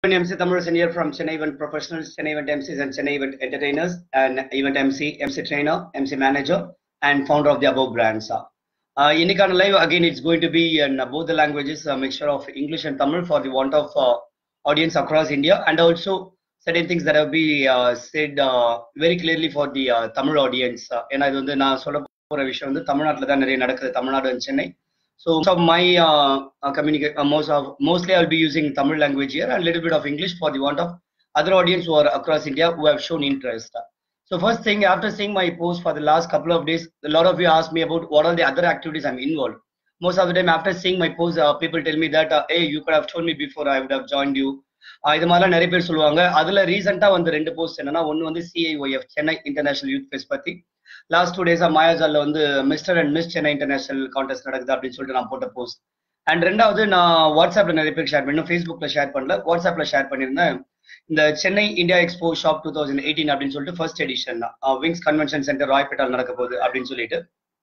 MC Thamurasan here from Chennai Event Professionals, Chennai Event MCs and Chennai Event Entertainers, and Event MC, MC Trainer, MC Manager, and founder of the above brands. Uh, இன்னைக்கான live again it's going to be in uh, both the languages, a mixture of English and Tamil for the want of uh, audience across India, and also certain things that have been uh, said uh, very clearly for the uh, Tamil audience. Uh, ஏன்னா இது வந்து நான் சொல்ல போற விஷயம் வந்து தமிழ்நாட்டில் தான் நிறைய நடக்குது Tamil Nadu and Chennai So most of my uh, uh, communicate, uh, most of mostly I'll be using Tamil language here and a little bit of English for the want of other audience who are across India who have shown interest. So first thing, after seeing my post for the last couple of days, a lot of you asked me about what are the other activities I'm involved. Most of the time, after seeing my post, uh, people tell me that, uh, hey, you could have told me before I would have joined you. Uh, இது மாதிரிலாம் நிறைய பேர் சொல்லுவாங்க அதுல ரீசெண்டா வந்து ரெண்டு post என்னன்னா ஒன்னு வந்து CIYF Chennai international youth fest பத்தி லாஸ்ட் டூ டேஸா மாயாஜால்ல வந்து mister and miss Chennai international contest நடக்குது அப்படின்னு சொல்லிட்டு நான் போட்ட போஸ்ட் அண்ட் ரெண்டாவது நான் வாட்ஸ்அப்ல நிறைய பேர் ஷேர் பண்ணேன் ஃபேஸ்புக்ல ஷேர் பண்ணல வாட்ஸ்அப்ல ஷேர் பண்ணியிருந்தேன் இந்த Chennai India expo shop two thousand eighteen அப்படின்னு சொல்லிட்டு ஃபர்ஸ்ட் எடிஷன் தான் விங்ஸ் கன்வென்ஷன் சென்டர் ராய்பேட்டால் நடக்க போகுது அப்படின்னு சொல்லிட்டு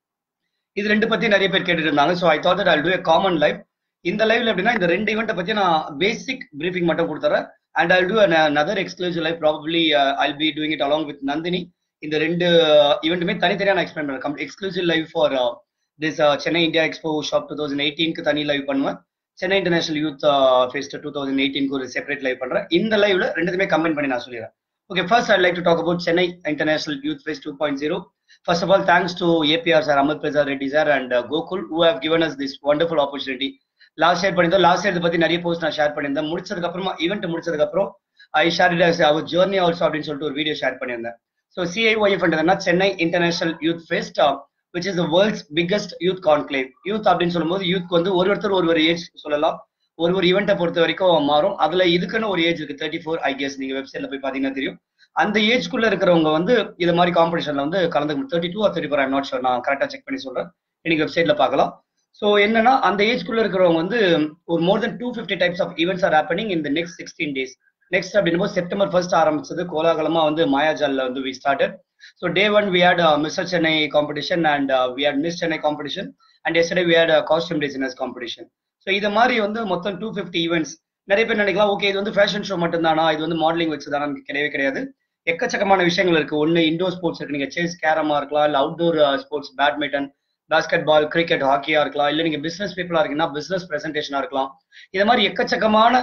இது ரெண்டு பத்தி நிறைய பேர் கேட்டுட்டு இருந்தாங்க so I thought that I'll do a common live இந்த லைவ்ல எப்படின்னா இந்த ரெண்டு ஈவெண்ட்டை பத்தி நான் பேசிக் பிரீஃபிங் மட்டும் கொடுத்துறேன் and I'll do another exclusive live probably I'll be doing it along with Nandini இந்த ரெண்டு ஈவெண்ட்டுமே தனித்தனியா நான் எக்ஸ்பிளைன் பண்ணுறேன் exclusive live for this Chennai India expo shop two thousand எயிட்டீனுக்கு தனி லைவ் பண்ணுவேன் Chennai international youth fest two thousand எயிட்டீனுக்கு ஒரு செப்பரேட் லைவ் பண்றேன் இந்த லைவ்ல ரெண்டுத்துமே கம்பைன் பண்ணி நான் சொல்லிடுறேன் okay first I like to talk about Chennai international youth fest two point zero first of all thanks to ABR sir Amit Prasad Reddy sir and Gokul who have given us this wonderful opportunity last share பண்ணியிருந்தோம் last year பத்தி நிறைய post நான் share பண்ணியிருந்தேன் முடிச்சதுக்கு அப்புறமா event முடிச்சதுக்கு அப்புறம் I share it our journey also அப்படின்னு சொல்லிட்டு ஒரு வீடியோ ஷேர் பண்ணியிருந்தேன் ஸோ சிஐஒய்எஃப் என்னதுன்னா Chennai international youth fest which is the world's biggest youth conclave youth அப்படின்னு சொல்லும்போது யூத் வந்து ஒரு ஒருத்தர் ஒரு ஒரு ஏஜ் சொல்லலாம் ஒரு ஒரு ஈவெண்ட்டை பொறுத்த வரைக்கும் மாறும் அதுல இதுக்குன்னு ஒரு ஏஜ் இருக்கு தேர்ட்டி ஃபோர் ஐ கெஸ் நீங்க வெப்சைட்ல போய் பாத்தீங்கன்னா தெரியும் அந்த ஏஜ்க்குள்ள இருக்கிறவங்க வந்து இது மாதிரி காம்படிஷன்ல வந்து கலந்து thirty two or thirty four I'm not sure நான் கரெக்டா செக் பண்ணி சொல்றேன் இன்னைக்கு வெப்சைட்ல பார்க்கலாம் ஸோ என்னன்னா அந்த ஏஜ்க்குள்ள இருக்கிறவங்க வந்து ஒரு more than two fifty types of events are happening இந்த நெக்ஸ்ட் சிக்ஸ்டீன் டேஸ் நெக்ஸ்ட் அப்படின்னும் செப்டம்பர் ஃபர்ஸ்ட் ஆரம்பிச்சது கோலாகலமா வந்து மாயாஜால்ல வந்து we started so day one we had mister Chennai competition and we had miss Chennai competition and yesterday we had costume designers competition so இது மாதிரி வந்து மொத்தம் டூ ஃபிஃப்டி ஈவெண்ட்ஸ் நிறைய பேர் நினைக்கலாம் ஓகே இது வந்து ஃபேஷன் ஷோ மட்டும் தானா இது வந்து மாடலிங் வச்சுதானா கிடையவே கிடையாது எக்கச்சக்கமான விஷயங்கள் இருக்கு ஒன்னு இண்டோர் ஸ்போர்ட்ஸ் இருக்கு நீங்க செஸ் கேரமா இருக்கலாம் இல்ல outdoor sports badminton basketball cricket ஹாக்கியா இருக்கலாம் இல்ல நீங்க பிசினஸ் பீப்புளா இருக்கீங்கன்னா பிசினஸ் பிரசன்டேஷனா இருக்கலாம் இது மாதிரி எக்கச்சக்கமான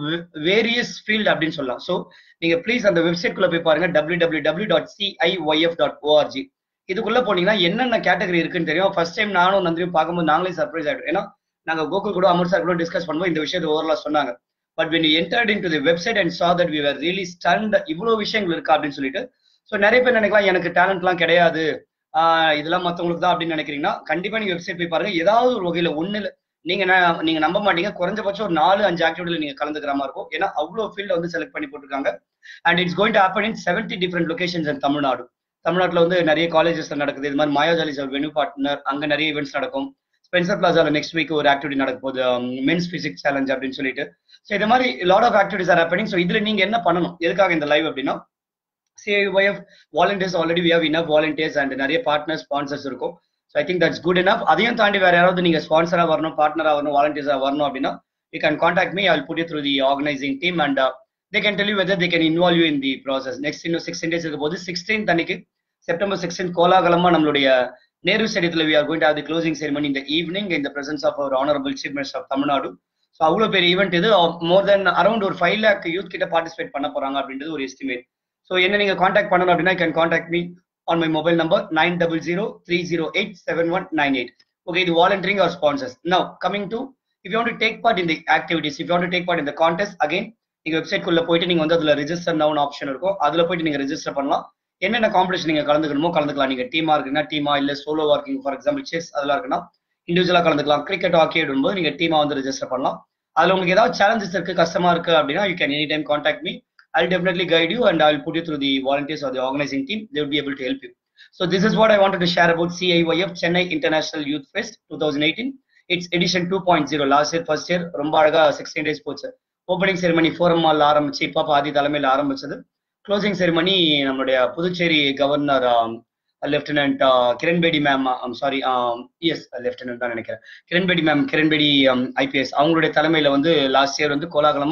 வேரியஸ் ஃபீல்ட் அப்படின்னு சொல்லலாம் ஸோ நீங்க ப்ளீஸ் அந்த வெப்சைட் குள்ள போய் பாருங்க W W W dot CIYF dot ORG இதுக்குள்ள போனீங்கன்னா என்னென்ன கேட்டகரி இருக்குன்னு தெரியும் ஃபர்ஸ்ட் டைம் நானும் நந்திரியும் பார்க்கும்போது நாங்களே சர்ப்ரைஸ் ஆயிடும் ஏன்னா நாங்க கோகுல் கூட அமர் சார் கூட டிஸ்கஸ் பண்ணுவோம் இந்த விஷயத்தை ஓவரலா சொன்னாங்க but when you entered into the website and saw that we are really stunned இவ்வளவு விஷயங்கள் இருக்கா அப்படின்னு சொல்லிட்டு ஸோ நிறைய பேர் நினைக்கலாம் எனக்கு டேலண்ட்லாம் கிடையாது இதெல்லாம் மற்றவங்களுக்கு தான் அப்படின்னு நினைக்கிறீங்கன்னா கண்டிப்பா நீங்க வெப்சைட் போய் பாருங்க ஏதாவது ஒரு வகையில ஒண்ணு நீங்க நீங்க நம்ப மாட்டீங்க குறைஞ்சபட்சம் ஒரு நாலு அஞ்சு ஆக்டிவிட்டில நீங்க கலந்துக்கிற மாதிரி இருக்கும் ஏன்னா அவ்வளவு ஃபீல்ட் வந்து செலக்ட் பண்ணி போட்டிருக்காங்க and it's going to happen in seventy different locations in Tamil Nadu தமிழ்நாட்டில் வந்து நிறைய காலேஜஸ்ல நடக்குது இது மாதிரி மாயாஜாலி சார் வெனு பார்ட்னர் அங்க நிறைய ஈவெண்ட்ஸ் நடக்கும் ஸ்பென்சர் பிளாசால நெக்ஸ்ட் வீக் ஒரு ஆக்டிவிட்டி நடக்க போகுது மென்ஸ் பிசிக்ஸ் சேலஞ்ச் அப்படின்னு சொல்லிட்டு ஸோ இது மாதிரி lot of activities are happening so இதுல நீங்க என்ன பண்ணணும் எதுக்காக இந்த லைவ் அப்படின்னா CIYF volunteers already we have enough volunteers and நிறைய பார்ட்னர் ஸ்பான்சர்ஸ் இருக்கும் so I think that's good enough அதையும் தாண்டி வேற யாராவது நீங்க ஸ்பான்சரா வரணும் பார்ட்னரா வரணும் வாலண்டியர்ஸா வரணும் அப்படின்னா you can contact me I put through the organising team and they can tell you whether they can involve you in the process next இன்னும் சிக்ஸ்டீன் டேஸ் இருக்க போது சிக்ஸ்டீன் அன்னைக்கு செப்டம்பர் சிக்ஸ்டீன் கோலாகலமா நம்மளுடைய நேரு ஸ்டேடியத்தில் we are going to have the closing ceremony இந்த evening இந்த presence of our honourable chief minister of Tamil Nadu so அவ்வளோ பெரிய ஈவெண்ட் இது மோர் தென் அரௌண்ட் ஒரு ஃபைவ் லேக் யூத் கிட்ட பார்ட்டிசிபேட் பண்ண போறாங்க அப்படின்றது ஒரு எஸ்டிமேட் ஸோ என்ன நீங்க காண்டாக்ட் பண்ணணும் அப்படின்னா can contact me on my mobile number nine double zero three zero eight seven one nine eight okay இது volunteering or sponsors now coming to if you take part இந்த ஆக்டிவிட்டிஸ் if you take part இந்த contest again நீங்க website குள்ள போயிட்டு நீங்க வந்து அதுல ரிஜிஸ்டர் நவுன் ஆப்ஷன் இருக்கும் அதுல போயிட்டு நீங்க ரெஜிஸ்டர் பண்ணலாம் என்னென்ன காம்படிஷன் நீங்க கலந்துக்கணுமோ கலந்துக்கலாம் நீங்க டீமா இருக்குன்னா டீமா இல்ல solo working for example chess அதெல்லாம் இருக்குன்னா இண்டிவிஜுவலா கலந்துக்கலாம் கிரிக்கெட் ஹாக்கி போது நீங்க டீமா வந்து ரெஜிஸ்டர் பண்ணலாம் அதுல உங்களுக்கு ஏதாவது சேலஞ்சஸ் இருக்கு கஷ்டமா இருக்கு அப்படின்னா you can any time contact me I'll definitely guide you and I'll put you through the volunteers or the organizing team. They will be able to help you. So this is what I wanted to share about CIYF Chennai International Youth Fest 2018. It's edition 2.0. Last year, first year, ரொம்ப அழகா 16 days போச்சு opening ceremony forum mall ஆரம்பிச்சு இப்போ பாதி தலைமையில் ஆரம்பிச்சது closing ceremony நம்மளுடைய Puducherry governor lieutenant Kiran Bedi ma'am sorry S lieutenant தான் நினைக்கிறேன் கிரண்பேடி மேம் கிரண்பேடி ஐபிஎஸ் அவங்களுடைய தலைமையில வந்து லாஸ்ட் இயர் வந்து கோலாகலமா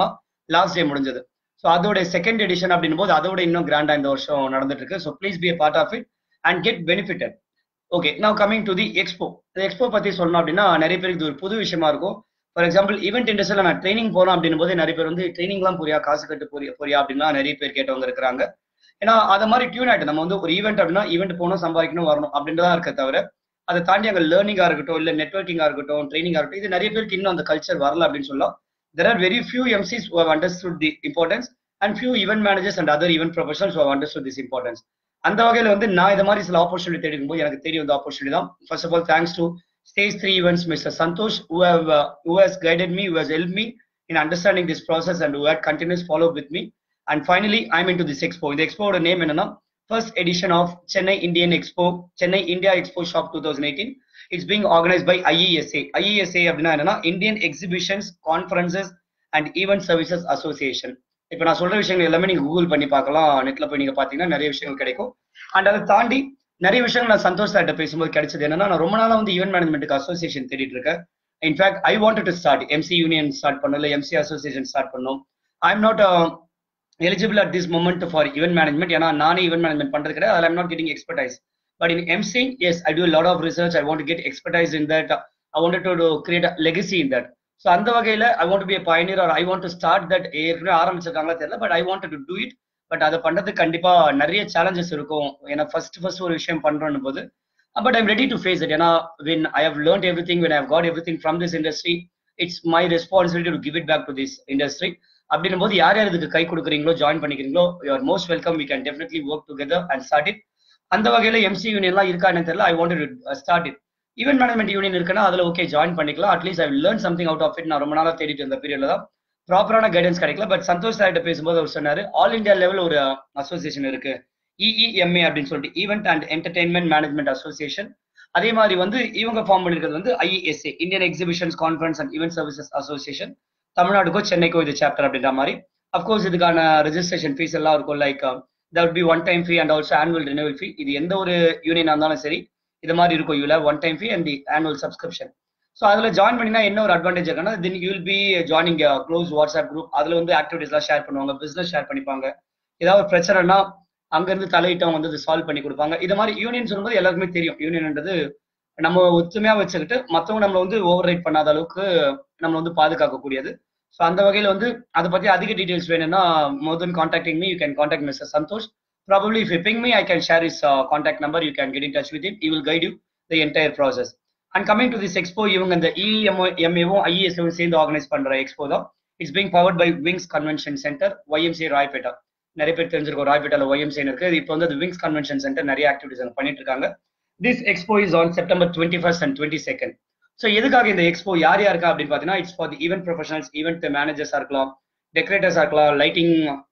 லாஸ்ட் டே முடிஞ்சது ஸோ அதோட செகண்ட் எடிஷன் அப்படின்னும் போது அதோட இன்னும் கிராண்டா இந்த வருஷம் நடந்துட்டு இருக்கு so please be part of it and get benefitted okay நான் coming to the expo expo பத்தி சொல்லணும் அப்படின்னா நிறைய பேருக்கு இது ஒரு புது விஷயமா இருக்கும் ஃபார் எக்ஸாம்பிள் ஈவெண்ட் இண்டஸ்ட்ரியில் நான் ட்ரைனிங் போறோம் அப்படின்னும் போது நிறைய பேர் வந்து ட்ரைனிங்லாம் புரியா காசு கட்டு புரியா புரியா அப்படின்னா நிறைய பேர் கேட்டவங்க இருக்கிறாங்க ஏன்னா அதை மாதிரி டியூன் ஆயிட்டு நம்ம வந்து ஒரு ஈவெண்ட் அப்படின்னா ஈவெண்ட் போகணும் சம்பாதிக்கணும் வரணும் அப்படின்றதா இருக்க தவிர அதை தாண்டி அங்கே லேர்னிங்கா இருக்கட்டும் இல்ல நெட்ஒர்க்கிங்கா இருக்கட்டும் ட்ரைனிங்கா இருக்கட்டும் இது நிறைய பேருக்கு இன்னும் அந்த கல்ச்சர் வரல அப்படின்னு சொல்லலாம் there are very few MCs who understood the importance and few event managers and other event professionals who understood this importance அந்த வகையில வந்து நான் இந்த மாதிரி சில ஆப்பர்ச்சுனிட்டி தேடிக்கும் போது எனக்கு தெரிய வந்த ஆப்பர்ச்சுனிட்டி தான் first of all thanks to stage three events mister Santhosh who have who has guided me who has help me in understanding this process and who had continues follow with me and finally I'm into this expo இந்த எக்ஸ்போட name என்னன்னா first edition of Chennai Indian expo Chennai India expo shop two thousand eighteen it's being organise by IESA IESA அப்படின்னா என்னன்னா Indian exhibitions conferences and event services association இப்போ நான் சொல்ற விஷயங்கள் எல்லாமே நீங்க கூகுள் பண்ணி பார்க்கலாம் நெட்ல போய் நீங்க பாத்தீங்கன்னா நிறைய விஷயங்கள் கிடைக்கும் அண்ட் அதை தாண்டி நிறைய விஷயங்கள் நான் சந்தோஷ் சார்ட்ட பேசும்போது கிடைச்சது என்னன்னா நான் ரொம்ப நாளா வந்து ஈவெண்ட் மேனேஜ்மெண்ட்டுக்கு அசோசியேஷன் தேடிட்டு இருக்கேன் in fact I want to start MC union start பண்ணல இல்லை எம்சி அசோசியேஷன் ஸ்டார்ட் பண்ணும் I am not eligible at this moment for event management ஏன்னா நானே ஈவெண்ட் மேனேஜ்மெண்ட் பண்றது கிடையாது அதில் I'm not getting expertise but in MCs I do lot of research I want get expertise in that I want to create legacy in that so அந்த வகையில I want be pioneer or I want to start that ஏற்கனவே ஆரம்பிச்சிருக்காங்களா தெரியல but I want to do it but அதை பண்றதுக்கு கண்டிப்பா நிறைய challenges இருக்கும் ஏன்னா ஃபர்ஸ்ட் ஃபர்ஸ்ட் ஒரு விஷயம் பண்றோம் போது but I'm ready to face it ஏன்னா when I have learn everything when I got everything from this industry it's my responsibility to give it back to this industry அப்படின்னும் போது யார் யார் இதுக்கு கை கொடுக்குறீங்களோ ஜாயின் பண்ணிக்கிறீங்களோ you're most welcome we can definitely work together and start it அந்த வகையில எம்சி யூனியன்லாம் இருக்கா எனக்கு தெரியல I want start it event management union இருக்குன்னா அதுல ஓகே ஜாயின் பண்ணிக்கலாம் at least I learn something out of it நான் ரொம்ப நாளா தேடிட்டு இருந்த பீரியட்ல தான் ப்ராப்பரான கைடன்ஸ் கிடைக்கல பட் சந்தோஷ் சார்கிட்ட பேசும்போது அவர் சொன்னாரு ஆல் இந்தியா லெவல் ஒரு அசோசியேஷன் இருக்கு இஇஎம்ஏ அப்படின்னு சொல்லிட்டு event and entertainment management association அதே மாதிரி வந்து இவங்க ஃபார்ம் பண்ணிருக்கிறது வந்து IESA Indian exhibitions conference and event services association தமிழ்நாடுக்கோ சென்னைக்கோ இது சாப்டர் அப்படின்ற மாதிரி அப்கோர்ஸ் இதுக்கான ரெஜிஸ்ட்ரேஷன் ஃபீஸ் எல்லாம் இருக்கும் like that be one time fee and also annual renewal fee இது எந்த ஒரு யூனியனா இருந்தாலும் சரி இது மாதிரி இருக்கும் யூல one time fee and the annual subscription so அதில் ஜாயின் பண்ணினா என்ன ஒரு அட்வான்டேஜ் இருக்குன்னா then you will be joining close WhatsApp group அதில் வந்து ஆக்டிவிட்டிஸ்லாம் ஷேர் பண்ணுவாங்க பிஸ்னஸ் ஷேர் பண்ணிப்பாங்க ஏதாவது ஒரு பிரச்சனைனா அங்கேருந்து தலையிட்டவங்க வந்து சால்வ் பண்ணி கொடுப்பாங்க இது மாதிரி யூனியன் சொல்லும்போது எல்லாருக்குமே தெரியும் யூனியன்ன்றது நம்ம ஒத்துமையா வச்சுக்கிட்டு மற்றவங்க நம்மளை வந்து ஓவர் ரைட் பண்ணாத அளவுக்கு நம்ம வந்து பாதுகாக்கக்கூடியது ஸோ அந்த வகையில் வந்து அதை பற்றி அதிக டீடைல்ஸ் வேணும்னா more then contacting me you can contact mister Santhosh probably if ping me I can share is contact number you can get in touch with it you will guide you the entire process and coming to this expo இவங்க இந்த EMO எம்ஏவும் ஐஇஎஸ்ஓவும் சேர்ந்து organise பண்ற expo தான் it's being powered by Wings convention centre YMC Royapettah நிறைய பேர் தெரிஞ்சிருக்கும் ராய்பேட்டால YMC இருக்கு இப்போ வந்து அது விங்ஸ் கன்வென்ஷன் சென்டர் நிறைய ஆக்டிவிட்டிஸ் அங்க பண்ணிட்டு இருக்காங்க this expo is on September twenty first and twenty second so எதுக்காக இந்த எக்ஸ்போ யார் யாருக்கா அப்படின்னு பார்த்தீங்கன்னா it's for the event professionals event மேனேஜர்ஸா இருக்கலாம் டெக்கரேட்டர்ஸா இருக்கலாம் லைட்டிங்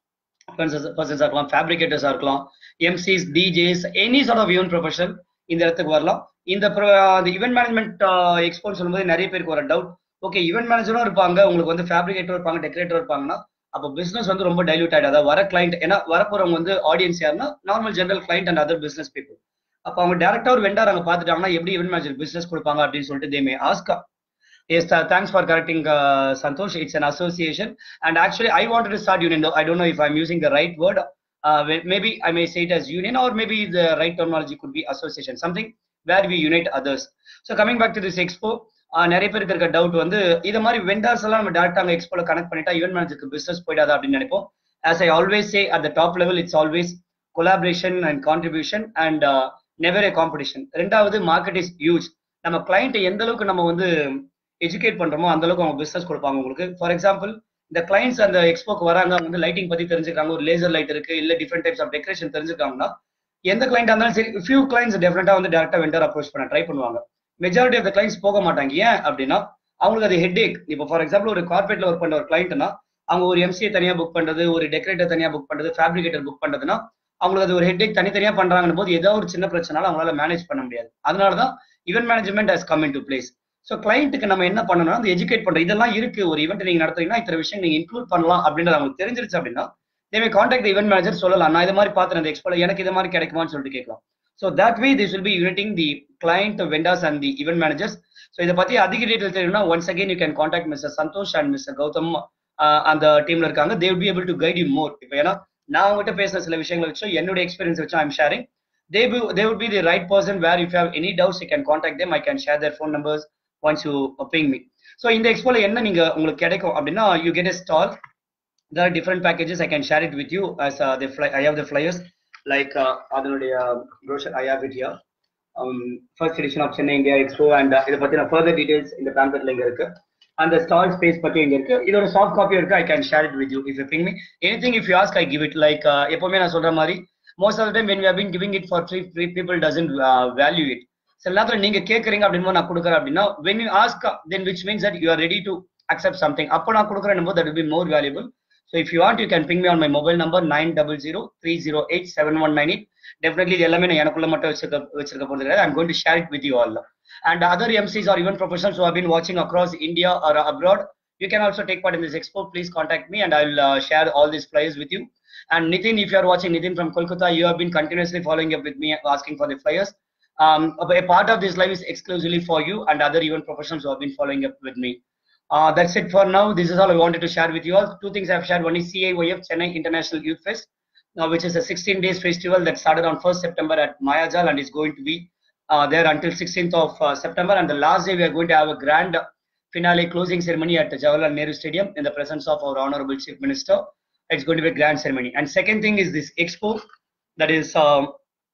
பர்சன்ஸா இருக்கலாம் ஃபேப்ரிகேட்டர்ஸா இருக்கலாம் MCs DJs any sort of event professional இந்த இடத்துக்கு வரலாம் இந்த ஈவென்ட் மேனேஜ்மெண்ட் எக்ஸ்போன்னு சொல்லும்போது நிறைய பேருக்கு ஒரு டவுட் ஓகே ஈவென்ட் மேனேஜரும் இருப்பாங்க உங்களுக்கு வந்து ஃபேப்ரிகேட்டர் இருப்பாங்க டெக்கரேட்டர் இருப்பாங்கன்னா அப்போ பிசினஸ் வந்து ரொம்ப டைல்யூட் ஆயிடாதா வர கிளைண்ட் ஏன்னா வரப்போறவங்க வந்து ஆடியன்ஸ் யாருன்னா normal general client and other business people அப்போ அவங்க டேரக்டா ஒரு வெண்டார் அங்க பாத்துட்டாங்கன்னா எப்படி ஈவென்ட் மேனேஜர் பிசினஸ் கொடுப்பாங்க அப்படின்னு சொல்லிட்டு தே மே ஆஸ்கா Yes, uh, thanks for correcting uh, Santosh. It's an association. And actually, I wanted to start union. I don't know if I'm using the right word. Uh, maybe I may say it as union, or maybe the right terminology could be association, something where we unite others. So, coming back to this expo, நிறைய பேருக்கு இருக்க doubt வந்து இது மாதிரி vendors எல்லாம் நம்ம டேரக்டா அங்க எக்ஸ்போல கனெக்ட் பண்ணிட்டா ஈவென்ட் மேனேஜருக்கு பிசினஸ் போயிடாதா அப்படின்னு நினைப்போம் as I always say at the top level it's always collaboration and contribution and never a competition ரெண்டாவது மார்க்கெட் இஸ் ஹியூஜ் நம்ம கிளைண்ட் எந்த அளவுக்கு நம்ம வந்து எஜுகேட் பண்றோமோ அந்த அளவுக்கு அவங்க பிசினஸ் கொடுப்பாங்க உங்களுக்கு ஃபார் எக்ஸாம்பிள் இந்த கிளைண்ட்ஸ் அந்த எக்ஸ்போக்கு வராங்க அவங்க வந்து லைட்டிங் பத்தி தெரிஞ்சுக்கிறாங்க ஒரு லேசர் லைட் இருக்கு இல்ல டிஃப்ரெண்ட் டைப்ஸ் ஆஃப் டெக்கரேஷன் தெரிஞ்சுக்காங்கன்னா எந்த கிளைண்ட் இருந்தாலும் சரி ஃபியூ கிளைண்ட்ஸ் டெஃபினட்டா வந்து டேரக்டா வெண்டர் அப்ரோச் பண்ண ட்ரை பண்ணுவாங்க மெஜாரிட்டி ஆஃப் த கிளைண்ட்ஸ் போக மாட்டாங்க ஏன் அப்படின்னா அவங்களுக்கு அது ஹெட் ஏக் இப்போ ஃபார் எக்ஸாம்பிள் ஒரு கார்பரேட்ல ஒர்க் பண்ண ஒரு கிளைண்ட்னா அவங்க ஒரு எம்சிஏ தனியா புக் பண்றது ஒரு டெக்கரேட்டர் தனியா புக் பண்றது ஃபேப்ரிகேட்டர் புக் பண்றதுன்னா அவங்களுக்கு அது ஒரு ஹெட் ஏக் தனித்தனியா பண்றாங்கன்னு போது ஏதோ ஒரு சின்ன பிரச்சனால அவங்களால மேனேஜ் பண்ண முடியாது அதனாலதான் event management has come in to place so கிளைண்ட்டுக்கு நம்ம என்ன பண்ணணும்னா அந்த எஜுகேட் பண்றோம் இதெல்லாம் இருக்கு ஒரு ஈவெண்ட் நீங்க நடத்துறீங்கன்னா இத்தனை விஷயம் நீங்க இன்க்ளூட் பண்ணலாம் அப்படின்றது அவங்களுக்கு தெரிஞ்சிருச்சு அப்படின்னா தேவை காண்டாக்ட் ஈவெண்ட் மேனேஜர் சொல்லலாம் நான் இது மாதிரி பார்த்துறேன் இந்த எக்ஸ்போல எனக்கு இது மாதிரி கிடைக்குமான்னு சொல்லிட்டு கேட்கலாம் so that way this will be uniting the client vendors and the event managers so இதை பத்தி அதிக டீட்டெயில் தெரியும்னா once again you can contact mister Santhosh and mister Gautham அந்த டீம்ல இருக்காங்க they be able to guide you more இப்போ ஏன்னா நான் உங்ககிட்ட பேசுற சில விஷயங்களை வச்சோ என்னோட எக்ஸ்பீரியன்ஸ் வச்சோ I'm sharing they be they would be the right person where if have any doubts you can contact them I can share their phone numbers once you ping me so இந்த expo என்ன நீங்க உங்களுக்கு கிடைக்கும் அப்படின்னா you get a stall there are different packages i can share it with you as uh, the fly i have the flyers like uh, அதனுடைய brochure i have it here um, first edition of chennai india expo and uh, இதை பத்தின further details இந்த pamphletல இங்க இருக்கு அந்த stall space பத்தி இங்க இருக்கு இதோட சாஃப்ட் காப்பி இருக்கு I can share it with you if you ping me anything if you ask I give it like எப்பவுமே நான் சொல்ற மாதிரி most of time when we been giving it for three three people doesn't value it சில நேரத்தில் நீங்க கேட்கறீங்க அப்படின்னு நான் கொடுக்குறேன் அப்படின்னா when you ask then which means that you are ready to accept something அப்போ நான் கொடுக்குறேன் போது that will be more valuable So if you want, you can ping me on my mobile number 900-308-7198. Definitely இது எல்லாமே நான் எனக்குள்ள மட்டும் வச்சிருக்க வச்சிருக்க போறது கிடையாது. I'm going to share it with you all. And other MCs or even professionals who have been watching across India or abroad, you can also take part in this expo. Please contact me and I'll uh, share all these flyers with you. And Nitin, if you are watching Nitin from Kolkata, you have been continuously following up with me asking for the flyers. Um, a part of this live is exclusively for you and other event professionals who have been following up with me. Uh, that's it for now. This is all I wanted to share with you all. Two things I've shared. One is CIYF Chennai International Youth Fest, uh, which is a 16 days festival that started on 1st September at Mayajal and is going to be uh, there until 16th of uh, September. And the last day we are going to have a grand finale closing ceremony at the Jawaharlal Nehru Stadium in the presence of our Honorable Chief Minister. It's going to be a grand ceremony. And second thing is this expo that is um,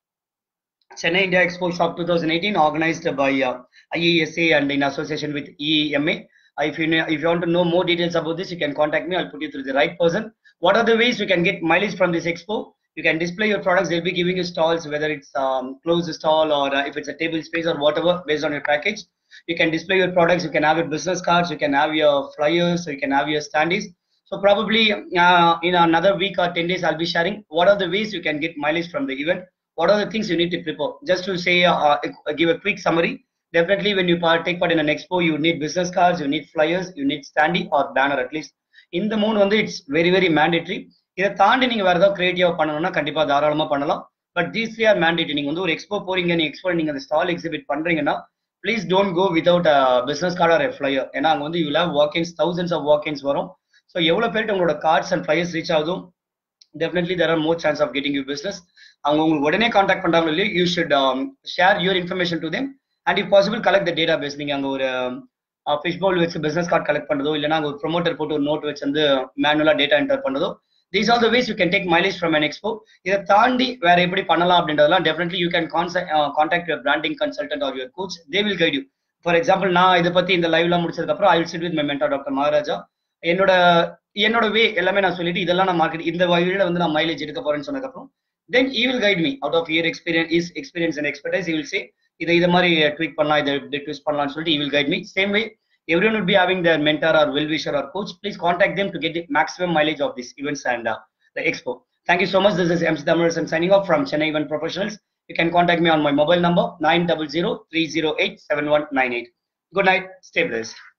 Chennai India Expo Shop 2018 organized by uh, IESA and in association with EMA. if you know, if you want to know more details about this, you can contact me. I'll put you through the right person. What are the ways you can get mileage from this expo? You can display your products. They'll be giving you stalls, whether it's um, closed stall or uh, if it's a table space or whatever, based on your package. You can display your products. You can have your business cards. You can have your flyers. So you can have your standees. So probably uh, in another week or 10 days, I'll be sharing what are the ways you can get mileage from the event. What are the things you need to prepare? Just to say, uh, give a quick summary definitely when you part, take part in an expo you need business cards you need flyers you need standee or banner at least இந்த மூணு வந்து it's very very mandatory இதை தாண்டி நீங்க வேற ஏதாவது கிரியேட்டிவா பண்ணணும்னா கண்டிப்பா தாராளமா பண்ணலாம் பட் தீஸ் ஆர் மேண்டேட்ரி நீங்க வந்து ஒரு எக்ஸ்போ போறீங்க நீங்க எக்ஸ்போ நீங்க அந்த ஸ்டால் எக்ஸிபிட் பண்றீங்கன்னா please don't go without business card or flyer ஏன்னா அங்க வந்து you have walkins thousands of walkins வரும் ஸோ எவ்வளவு பேருக்கு உங்களோட கார்ட்ஸ் அண்ட் ஃபிளையர்ஸ் ரீச் ஆகுதும் definitely there are more chance of getting you business அவங்க உங்களுக்கு உடனே கான்டாக்ட் பண்றாங்களோ இல்லையோ you should share your information to them and if possible collect the database நீங்க அங்க ஒரு ஃபிஷ் பவுல் வச்சு பிசினஸ் கார்டு கலெக்ட் பண்ணதோ இல்லைனா அங்க ஒரு ப்ரொமோட்டர் போட்டு ஒரு நோட் வச்சு வந்து மேனுவலா டேட்டா என்டர் பண்ணதோ these are the ways you can take mileage from an expo இதை தாண்டி வேற எப்படி பண்ணலாம் அப்படின்றதெல்லாம் definitely you can contact your branding consultant or your coach they will guide you for example நான் இதை பத்தி இந்த லைவ்ல முடிச்சதுக்கு அப்புறம் I will sit with my mentor doctor Maharaja என்னோட என்னோட வே எல்லாமே நான் சொல்லிட்டு இதெல்லாம் நான் மார்க்கெட் இந்த வழியில வந்து நான் மைலேஜ் எடுக்க போறேன்னு சொன்னதுக்கப்புறம் then he will guide me out of year experience is experience and expertise he will say இதை இது மாதிரி ட்வீட் பண்ணலாம் இதை இப்படி ட்விஸ்ட் பண்ணலாம்னு சொல்லிட்டு he will guide me same way everyone would be having their mentor or well-wisher or coach. Please contact them to get the maximum mileage of these events and uh, the expo. Thank you so much. This is MC Thamarasan signing off from Chennai Event Professionals. You can contact me on my mobile number 900 308 7198. Good night. Stay blessed.